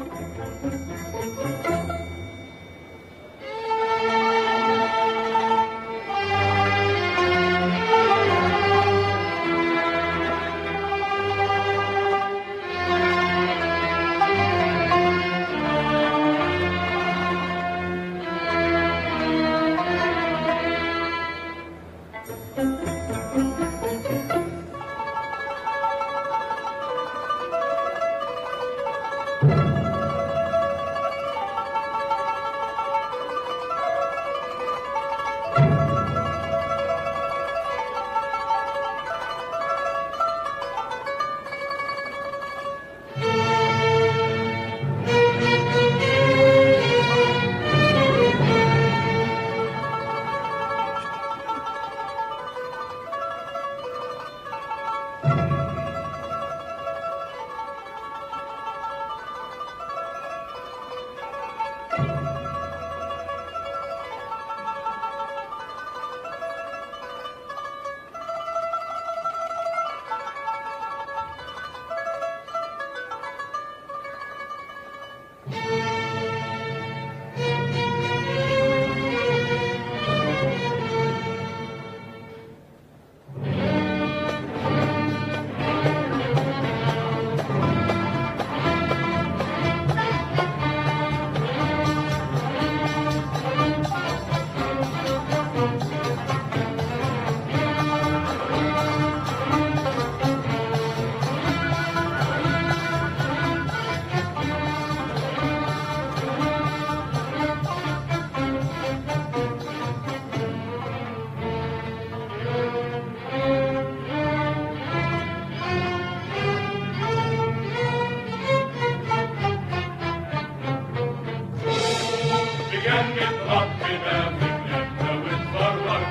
بجنة ربنا بجنة واتفرج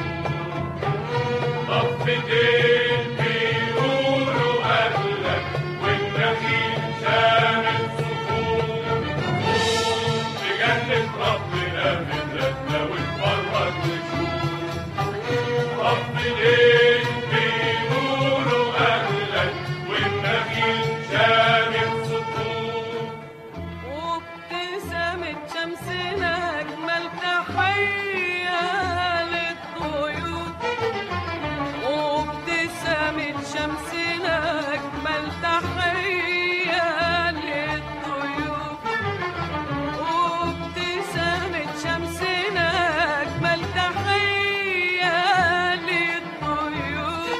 وشوف طفتين بيقولوا أهلك والنخيل شامل صخور بجنة ربنا بجنة واتفرج وشوف طفتين بيقولوا أهلك والنخيل شامل صخور وابتسامة شمسنا أجمل تحية للطيور وابتسامة شمسنا أجمل تحية للطيور وابتسامة شمسنا أجمل تحية للطيور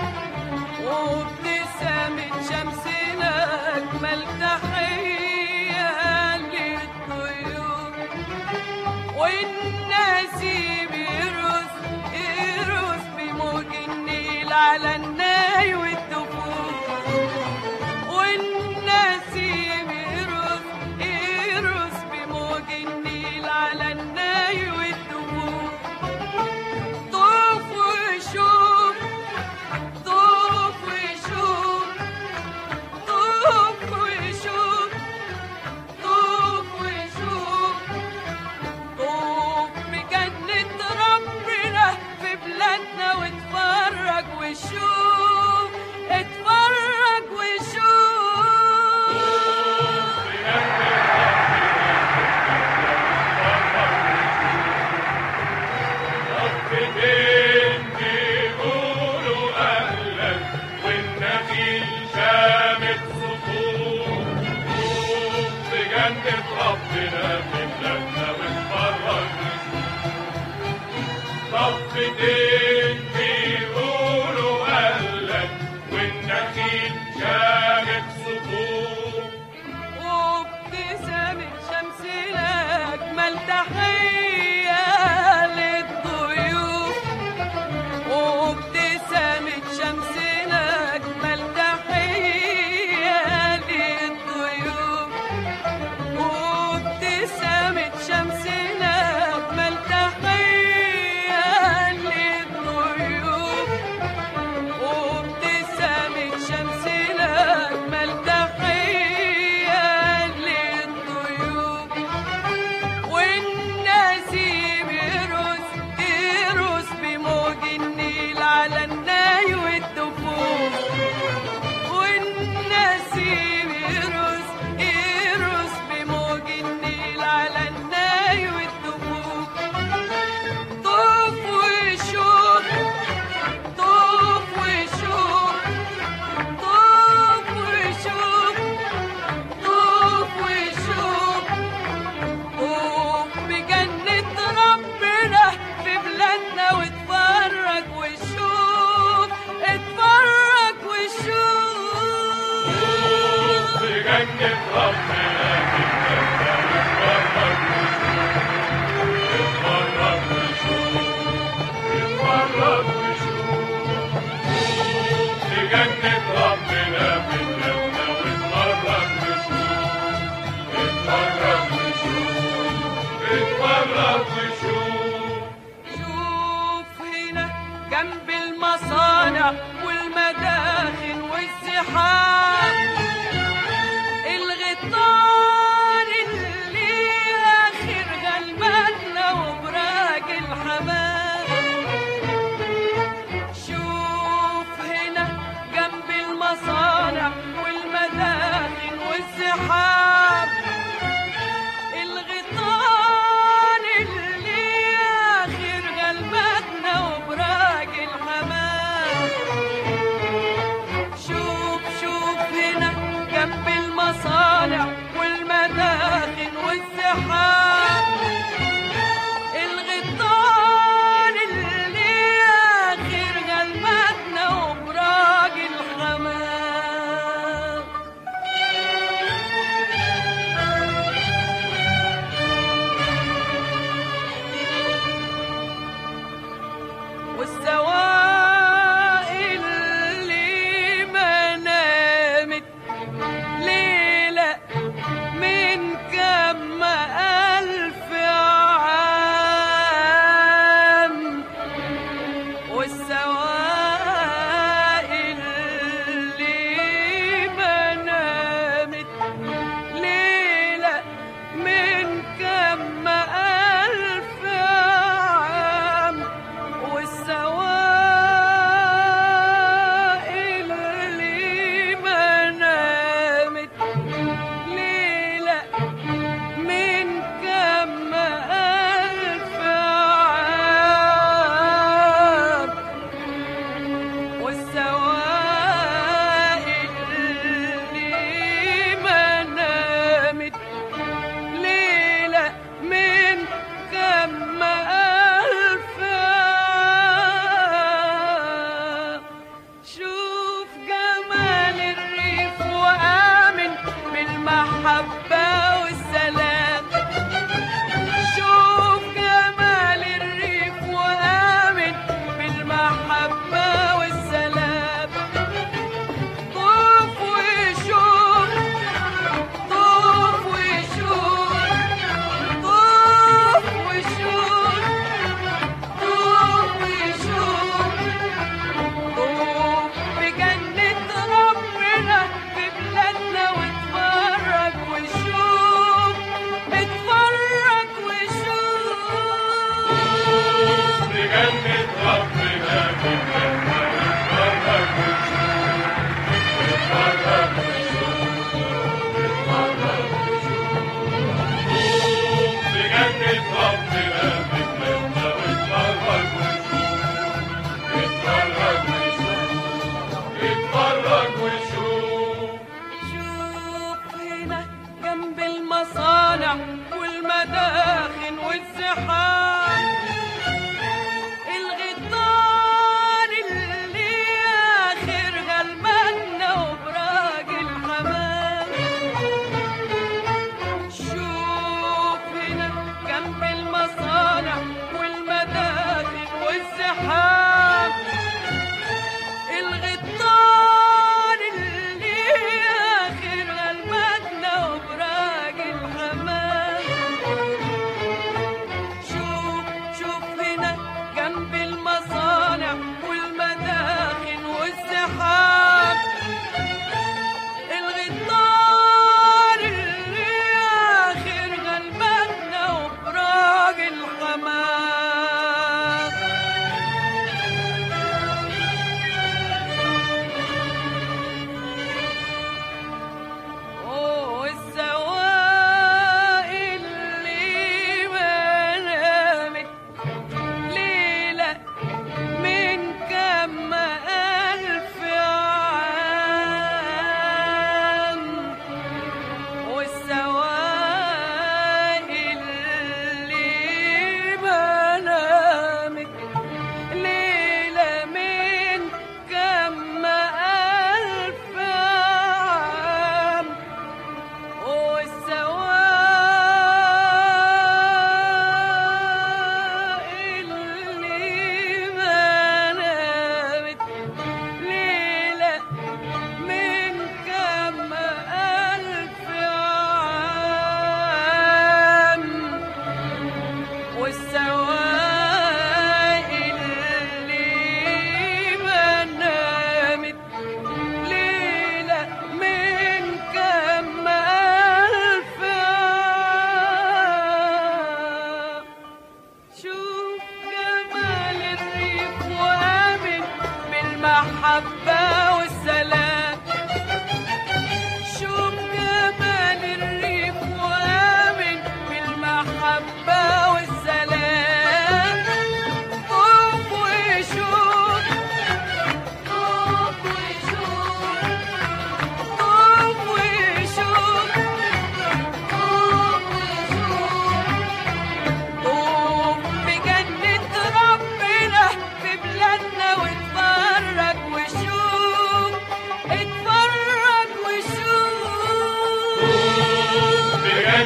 وابتسامة شمسنا أجمل تحية للطيور والنسيم يرقص يرقص بموج النيل على الناي والدفوف والنسيم يرقص يرقص بموج النيل على الناي والدفوف طوف وشوف طوف وشوف طوف وشوف طوف وشوف طوف بجنة ربنا في بلادنا واتفرج وشوف اتفرج وشوف طفتين بيقولوا أهلا والنخيل شامت صخور طوف بجنة ربنا في بلادنا واتفرج طفتين بيقولوا أهلا والنخيل شامت صخور وابتسامة شمسنا أجمل تحية للضيوف وابتسامة شمسنا أجمل تحية للضيوف وابتسامة شمسنا أجمل تحية جنة ربنا اتفرج وشوف اتفرج وشوف لجنة ربنا في الجنة واتفرج وشوف اتفرج وشوف اتفرج وشوف شوف هنا جنب المصانع والمداخن والزحام الغطار اللي اخر غلبتنا وبراج الحمام شوف هنا جنب المصانع والمداخن والزحام الغيطان اللي اخر غلبتنا وبراج الحمام شوف شوف هنا جنب المصانع والمداخن والزحام الغيطان اللي اخر غلبتنا وبراج الحمام والسوائل اللي ما نامت ليلة من كم ألف عام والسوائل اللي ما نامت ليلة من كم ألف عام والسوائل اللي ما نامت ليلة من كم ألف عام والسوائل اللي ما نامت ليلة من كم ألف عام شوف جمال الريف وآمن بالمحبة والسلام شوف جمال الريف وآمن بالمحبة والسلام طوف وشوف طوف وشوف طوف وشوف طوف وشوف طوف بجنة ربنا في بلادنا واتفرج وشوف اتفرج وشوف بجنة ربنا في الجنة اتفرج وشوف اتفرج وشوف بجنة ربنا في الجنة اتفرج وشوف اتفرج وشوف اتفرج وشوف شوف هنا جنب المصانع والمداخن والزحام الغيطان اللي اخر غلبنا وبراج الحمام شوف هنا جنب المصانع والمداخن والزحام الغطان اللي اخر غلبتنا وبراج الحمام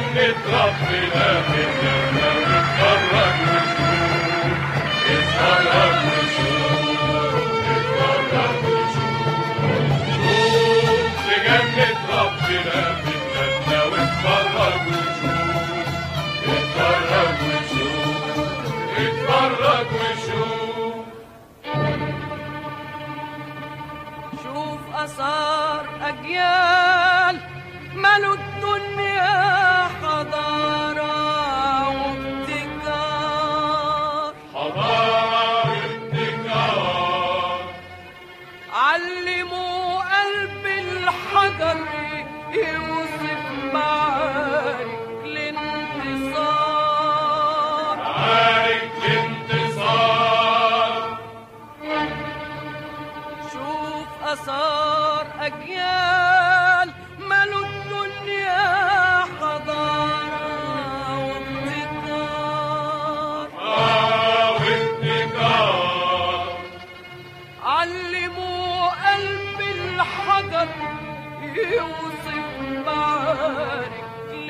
جنة ربنا في الجنة واتفرج وشوف اتفرج وشوف اتفرج وشوف شوف في جنة ربنا في الجنة واتفرج وشوف اتفرج وشوف اتفرج وشوف شوف أثار أجيال ملوا الدنيا حضارة وابتكار حضارة ابتكار علموا قلب الحجر يوصف معارك الانتصار معارك الانتصار شوف أثار أجيال ملوا الدنيا حضارة وابتكار آه وابتكار علموا قلب الحجر يوصف معارك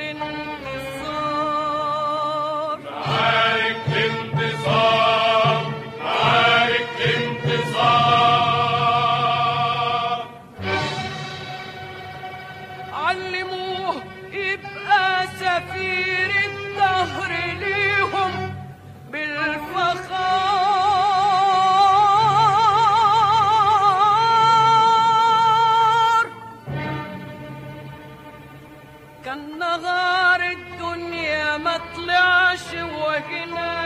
الانتصار معارك الانتصار معارك الانتصار علموه يبقى سفير الدهر ليهم بالفخار كان نهار الدنيا ما طلعش وهنا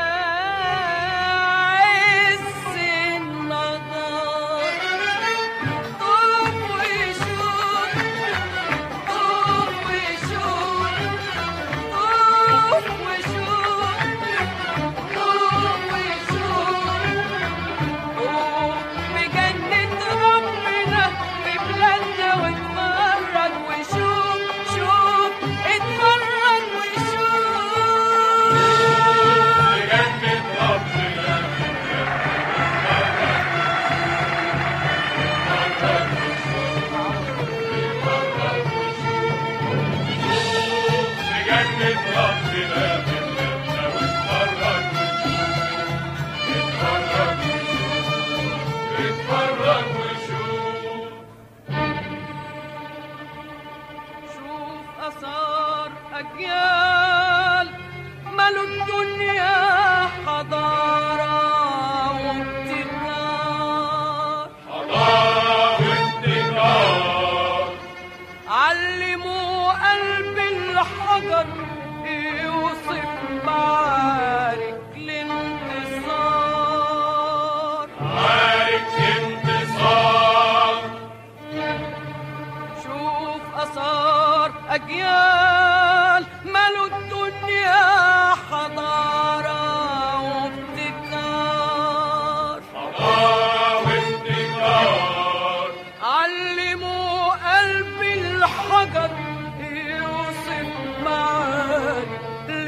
عز النهار طوف وشوف طوف وشوف طوف وشوف طوف وشوف بجنة ربنا في بلادنا واتفرج وشوف شوف اتفرج وشوف بجنة ربنا بجنة ربنا في الجنة واتفرج وشوف اتفرج وشوف اتفرج وشوف شوف أثار أجيال ملوا الدنيا حضارة وابتكار حضارة وابتكار علموا قلب الحجر يوصف معارك الانتصار معارك انتصار شوف أثار أجيال ملوا الدنيا حضارة وابتكار حضارة وابتكار علموا قلب الحجر يوصف معاني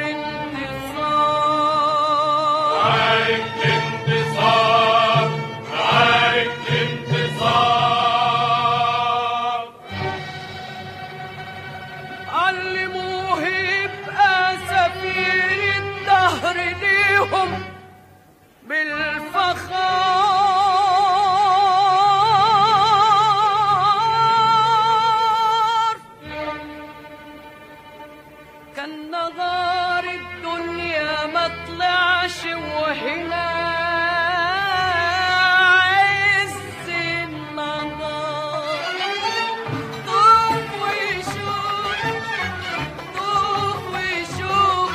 الانتصار معارك انتصار معارك انتصار علموه يبقى سفير الدهر ليهم بالفخار كان نهار الدنيا ما طلعش وهنا عز النهار طوف وشوف طوف وشوف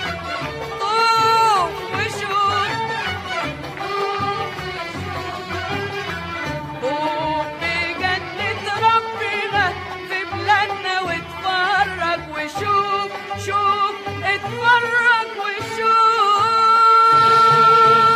طوف وشوف طوف بجنة ربنا في بلادنا واتفرج وشوف شوف اتفرج وشوف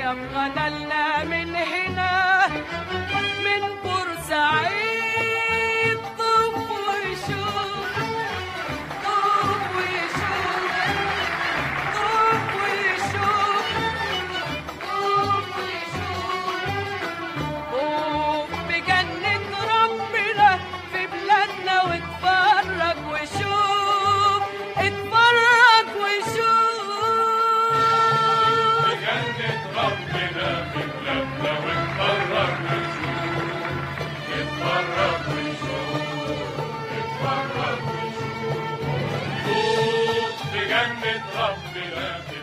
طب غدلنا من هنا من بورسعيد طب وشوف طب وشوف طب وشوف طب وشوف قوم بجنة ربنا في بلادنا واتفرج وشوف اتفرج وشوف بجنة ربنا في بلادنا واتفرج وشوف اتفرج وشوف اتفرج وشوف شوف بجنة ربنا في